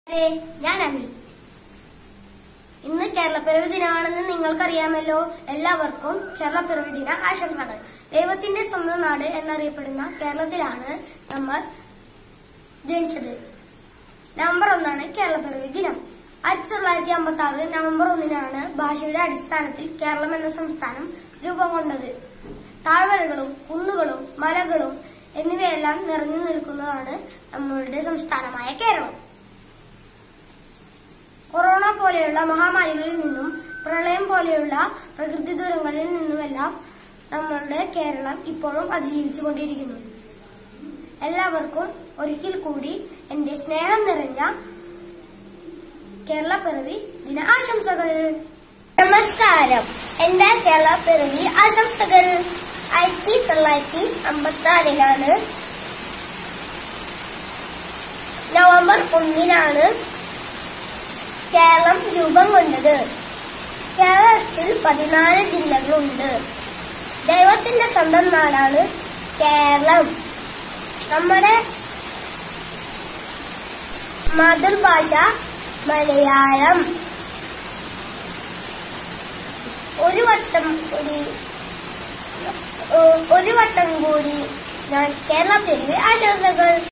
അതെ ഞാൻ അമി ഇന്ന് കേരളപ്പിറവി ദിനമാണെന്ന് നിങ്ങൾക്കറിയാമല്ലോ എല്ലാവർക്കും കേരളപ്പിറവി ദിന ആശംസകൾ ദൈവത്തിന്റെ സ്വന്തം നാട് എന്നറിയപ്പെടുന്ന കേരളത്തിലാണ് നമ്മൾ ജനിച്ചത് നവംബർ ഒന്നാണ് കേരളപ്പിറവി ദിനം ആയിരത്തി തൊള്ളായിരത്തി അമ്പത്തി ആറ് നവംബർ ഒന്നിനാണ് ഭാഷയുടെ അടിസ്ഥാനത്തിൽ കേരളം എന്ന സംസ്ഥാനം രൂപം കൊണ്ടത് താഴ്വരകളും കുന്നുകളും മലകളും എന്നിവയെല്ലാം നിറഞ്ഞു നിൽക്കുന്നതാണ് നമ്മളുടെ സംസ്ഥാനമായ കേരളം കൊറോണ പോലെയുള്ള മഹാമാരികളിൽ നിന്നും പ്രളയം പോലെയുള്ള പ്രകൃതി ദുരങ്ങളിൽ നിന്നുമെല്ലാം നമ്മളുടെ കേരളം ഇപ്പോഴും അതിജീവിച്ചുകൊണ്ടിരിക്കുന്നു എല്ലാവർക്കും ഒരിക്കൽ കൂടി എന്റെ സ്നേഹം നിറഞ്ഞ കേരള പിറവി ദിന ആശംസകൾ നമസ്കാരം എന്റെ കേരള പിറവി ആശംസകൾ ആയിരത്തി തൊള്ളായിരത്തി അമ്പത്തി ആറിലാണ് നവംബർ ഒന്നിനാണ് കേരളം രൂപം കൊണ്ടത് കേരളത്തിൽ പതിനാല് ജില്ലകളുണ്ട് ദൈവത്തിന്റെ സ്വന്തം നാടാണ് കേരളം നമ്മുടെ മാതൃഭാഷ മലയാളം ഒരു വട്ടം കൂടി ഏഹ്, ഒരു വട്ടം കൂടി ഞാൻ കേരള പിരിവ് ആശംസകൾ